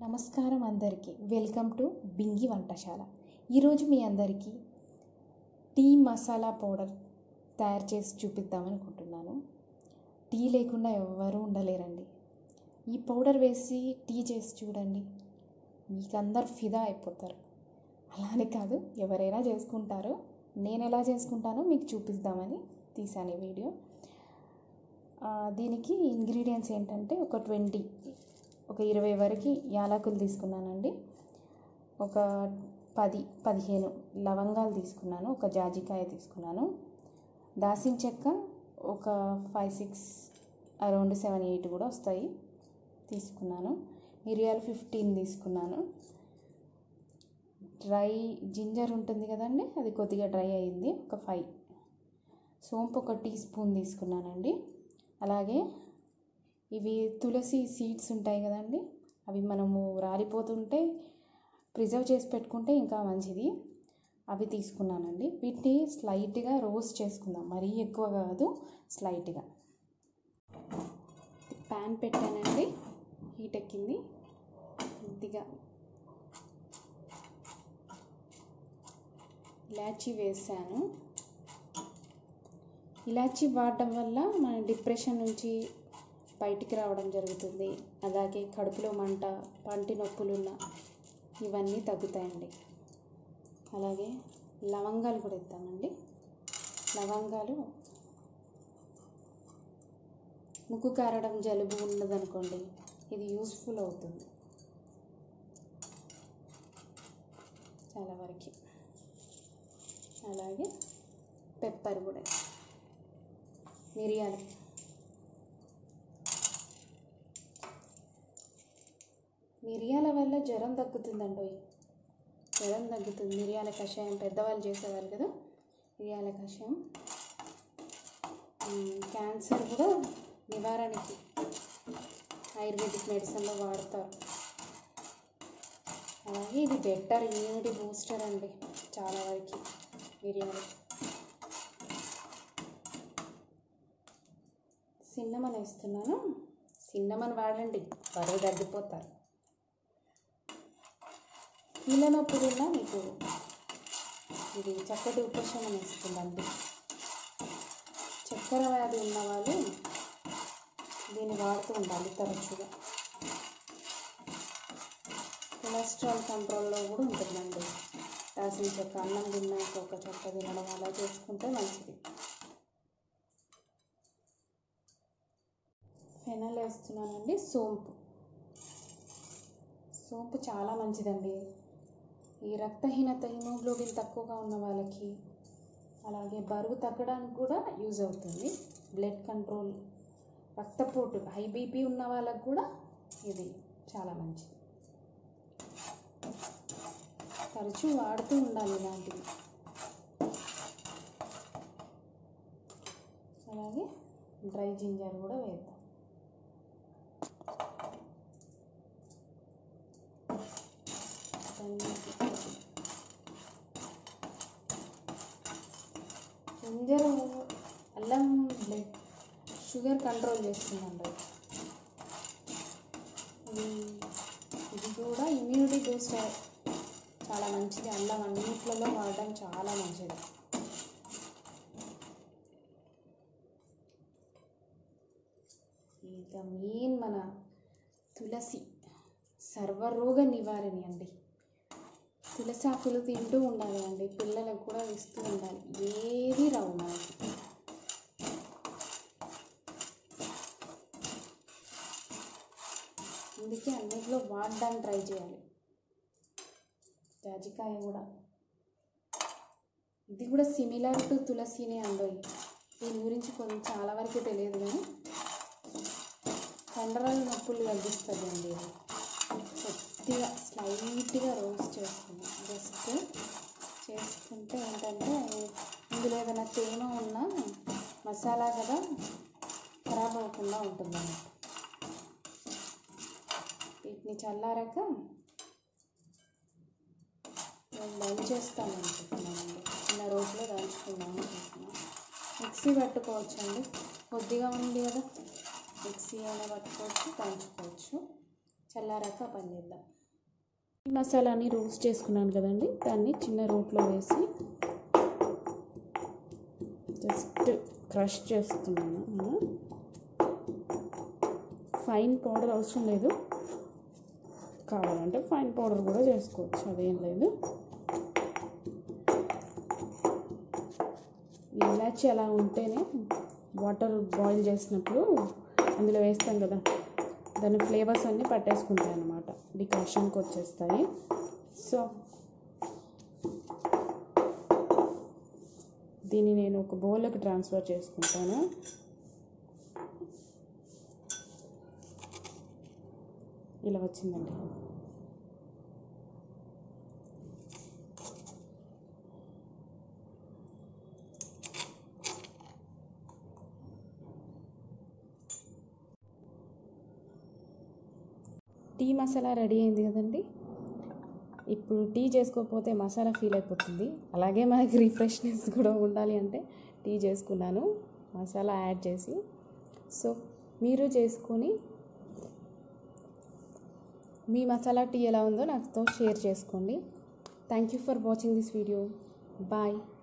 నమస్కారం అందరికీ welcome to Bingi వంటశాల ఈరోజు మీ అందరికీ టీ మసాలా పౌడర్ తయారు చేసి చూపిద్దామనుకుంటున్నాను టీ లేకుండా ఎవ్వరూ ఉండలేరండి ఈ పౌడర్ వేసి టీ చేసి చూడండి మీకు అందరు ఫిదా అయిపోతారు అలానే కాదు ఎవరైనా చేసుకుంటారు నేను ఎలా చేసుకుంటానో మీకు చూపిద్దామని తీసాను ఈ వీడియో ఆ, దీనికి ఇంగ్రీడియంట్స్ ఏంటంటే ఒక ట్వంటీ ఒక ఇరవై వరకు యాలకులు తీసుకున్నానండి ఒక పది పదిహేను లవంగాలు తీసుకున్నాను ఒక జాజికాయ తీసుకున్నాను దాసిన చెక్క ఒక five six around seven eight కూడా వస్తాయి తీసుకున్నాను మిరియాలు ఫిఫ్టీన్ తీసుకున్నాను డ్రై జింజర్ ఉంటుంది కదండి అది కొద్దిగా డ్రై అయింది ఒక ఫైవ్ సోంపు ఒక టీ స్పూన్ తీసుకున్నానండి అలాగే ఇవి తులసి సీడ్స్ ఉంటాయి కదండి అవి మనము రాలిపోతుంటే ప్రిజర్వ్ చేసి పెట్టుకుంటే ఇంకా మంచిది అవి తీసుకున్నానండి వీటిని స్లైట్గా రోస్ట్ చేసుకుందాం మరీ ఎక్కువ కాదు స్లైట్గా ప్యాన్ పెట్టానండి హీట్ ఎక్కింది కొద్దిగా ఇలాచీ వేసాను ఇలాచీ వాడడం వల్ల మన డిప్రెషన్ నుంచి బయటికి రావడం జరుగుతుంది అలాగే కడుపులో మంట పంటి నొప్పులున్న ఇవన్నీ తగ్గుతాయండి అలాగే లవంగాలు కూడా ఇద్దామండి లవంగాలు ముక్కు కారడం జలుబు ఉన్నదనుకోండి ఇది యూస్ఫుల్ అవుతుంది చాలా వరకు అలాగే పెప్పర్ కూడా మిరియాలు మిరియాల వల్ల జ్వరం తగ్గుతుందండి జ్వరం తగ్గుతుంది మిరియాల కషాయం పెద్దవాళ్ళు చేసేవాళ్ళు కదా మిరియాల కషాయం మ్, క్యాన్సర్ కూడా నివారణకి ఆయుర్వేదిక్ మెడిసిన్లో వాడతారు అలాగే ఇది బెటర్ ఇమ్యూనిటీ బూస్టర్ అండి చాలా వరకు మిరియాలు సిన్నమన్ వేస్తున్నాను సిన్నమన్ వాడండి బరువు తగ్గిపోతారు కీళ్ళ నొప్పులు ఉన్నా మీకు ఇది చక్కటి ఉపశమనం ఇస్తుందండి చక్కెర వ్యాధి ఉన్న వాళ్ళు దీన్ని వాడుతూ ఉండాలి తరచుగా కొలెస్ట్రాల్ కంట్రోల్లో కూడా ఉంటుందండి రాసిన చెక్క అన్నం తిన్నాక ఒక చెక్క తినడం అలా చేసుకుంటే మంచిది ఫెనల్ వేస్తున్నానండి సోంపు సోంపు చాలా మంచిదండి ఈ రక్తహీనత హిమోగ్లోబిన్ తక్కువగా ఉన్న వాళ్ళకి అలాగే బరువు తగ్గడానికి కూడా యూజ్ అవుతుంది బ్లడ్ కంట్రోల్ రక్తపోటు హై బీపీ ఉన్న వాళ్ళకి కూడా ఇది చాలా మంచిది తరచూ వాడుతూ ఉండాలి ఇలాంటివి అలాగే డ్రై జింజర్ కూడా వేద్దాం జింజర్ అల్లం బ్లడ్ షుగర్ కంట్రోల్ చేస్తుందండి ఇది ఇది కూడా ఇమ్యూనిటీ బూస్టర్ చాలా మంచిది అల్లం అన్నిట్లలో వాడడం చాలా మంచిది ఇక మెయిన్ మన తులసి సర్వరోగ నివారణి అండి తులసి ఆకులు తింటూ ఉండాలి అండి పిల్లలకు కూడా ఇస్తూ ఉండాలి ఏది రావు మనకి అందుకే అన్నిట్లో వాడడానికి ట్రై చేయాలి జాజికాయ కూడా ఇది కూడా సిమిలర్ టు తులసినే అండోయి దీని గురించి కొంచెం చాలా వరకు తెలియదు కానీ కండరాల నొప్పులు తగ్గిస్తుంది అండి ఇది కొద్దిగా స్లైట్గా రోస్ట్ చేసుకున్నాం జస్ట్ చేసుకుంటే ఏంటంటే ఇందులో ఏదైనా తేమ ఉన్నా మసాలా కదా ఖరాబ్ అవ్వకుండా ఉంటుంది అన్నట్టు వీటిని చల్లారాక నేను దంచేస్తాను అనుకుంటున్నానండి చిన్న రోట్లో దంచుకుందాం అనుకుంటున్నాను మిక్సీ పట్టుకోవచ్చు అండి కొద్దిగా ఉంది కదా మిక్సీ అయినా పట్టుకోవచ్చు దంచుకోవచ్చు చల్లారాక పని చేద్దాం ఈ మసాలాని రోస్ట్ చేసుకున్నాను కదండి దాన్ని చిన్న రోట్లో వేసి జస్ట్ క్రష్ చేస్తున్నాను నేను ఫైన్ పౌడర్ అవసరం లేదు కావాలంటే ఫైన్ పౌడర్ కూడా చేసుకోవచ్చు అదేం లేదు ఇలాచి అలా ఉంటేనే వాటర్ బాయిల్ చేసినప్పుడు అందులో వేస్తాం కదా దాని ఫ్లేవర్స్ అన్నీ పట్టేసుకుంటాయి అన్నమాట డికాషన్కి వచ్చేస్తాయి సో దీన్ని నేను ఒక బౌల్లోకి ట్రాన్స్ఫర్ చేసుకుంటాను ఇలా వచ్చిందండి టీ మసాలా రెడీ అయింది కదండి ఇప్పుడు టీ చేసుకోకపోతే మసాలా ఫీల్ అయిపోతుంది అలాగే మనకి రిఫ్రెష్నెస్ కూడా ఉండాలి అంటే టీ చేసుకున్నాను మసాలా యాడ్ చేసి సో మీరు చేసుకొని మీ మసాలా టీ ఎలా ఉందో నాతో షేర్ చేసుకోండి thank you for watching this video bye